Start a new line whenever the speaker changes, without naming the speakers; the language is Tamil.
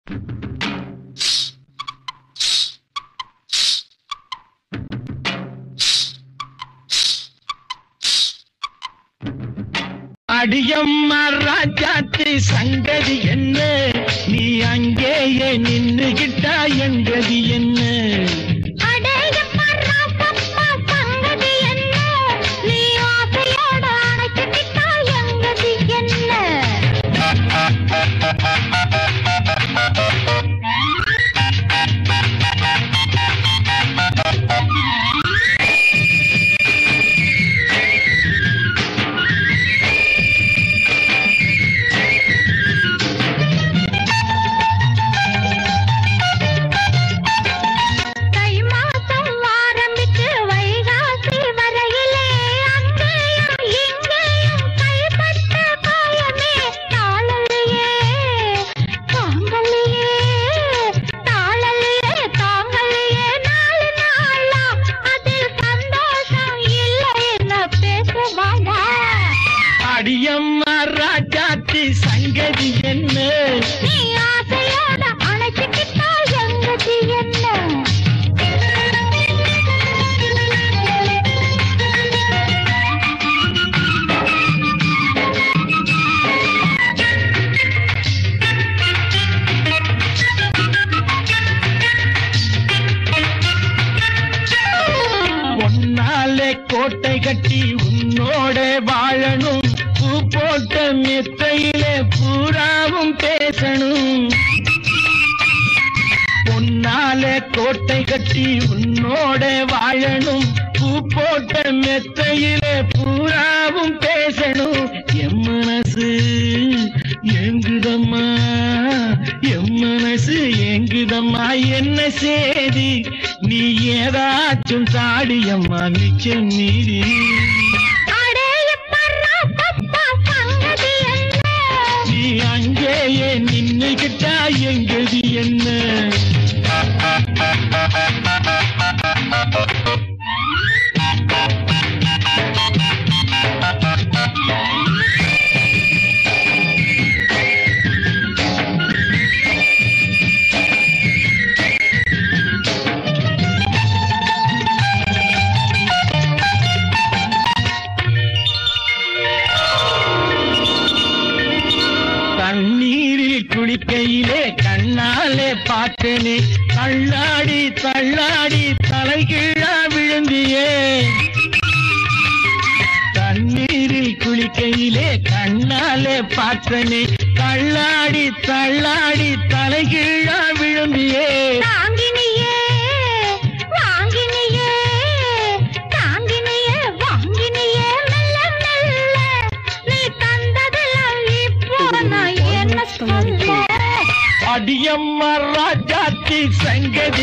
அடியம்மா ராஜாத்தி சங்கதி என்ன நீ அங்கேயே நின்னுகிட்டா எங்கதி என்ன
அடேயப்பா ராசப்பா சங்கதி என்ன நீ ஆசையோட அணைச்சிட்டா எங்கதி என்ன தை மாசம் ஆரம்பிச்சு வைகாசி வரையிலே அங்கேயும் இங்கேயும் கைப்பட்ட காயமே தாளலையே தாங்கலையே தாளலையே தாங்கலையே நாலு நாளா அதில் சந்தோஷம் இல்லைன்னு பேசுவாடா
அடியம்மா ராஜாத்தி சங்கதி என்ன
நீ ஆசையோட அணைச்சிக்கிட்டா எங்கதி என்ன
பொன்னாலே கோட்டை கட்டி உன்னோட வாழணும் பூ போட்ட மெத்தையிலே பூராவும் பேசணும் பொன்னாலே கோட்டை கட்டி உன்னோட வாழணும் பூ போட்ட மெத்தையிலே பூராவும் பேசணும் என் மனசு எங்குதம்மா என் மனசு எங்குதம்மா என்ன சேதி நீ ஏதாச்சும் தாடியம்மா மிச்சம் மீறி
அடேயப்பா ராசப்பா சங்கதி என்ன
நீ அங்கேயே நின்னுகிட்டா எங்கதி என்ன தண்ணீரில் குளிக்கையிலே கண்ணாலே பார்த்தேனே தள்ளாடி தள்ளாடி தலைகீழா விழுந்தியே தண்ணீரில் குளிக்கையிலே கண்ணாலே பார்த்தனே தள்ளாடி தள்ளாடி தலைகீழா விழுந்தியே
தாங்கினியே வாங்கினியே தாங்கினியே வாங்கினியே மெல்ல மெல்ல நீ தந்ததெல்லாம் இப்போ நான் என்ன சொல்ல
அடியம்மா ராஜாத்தி சங்கதி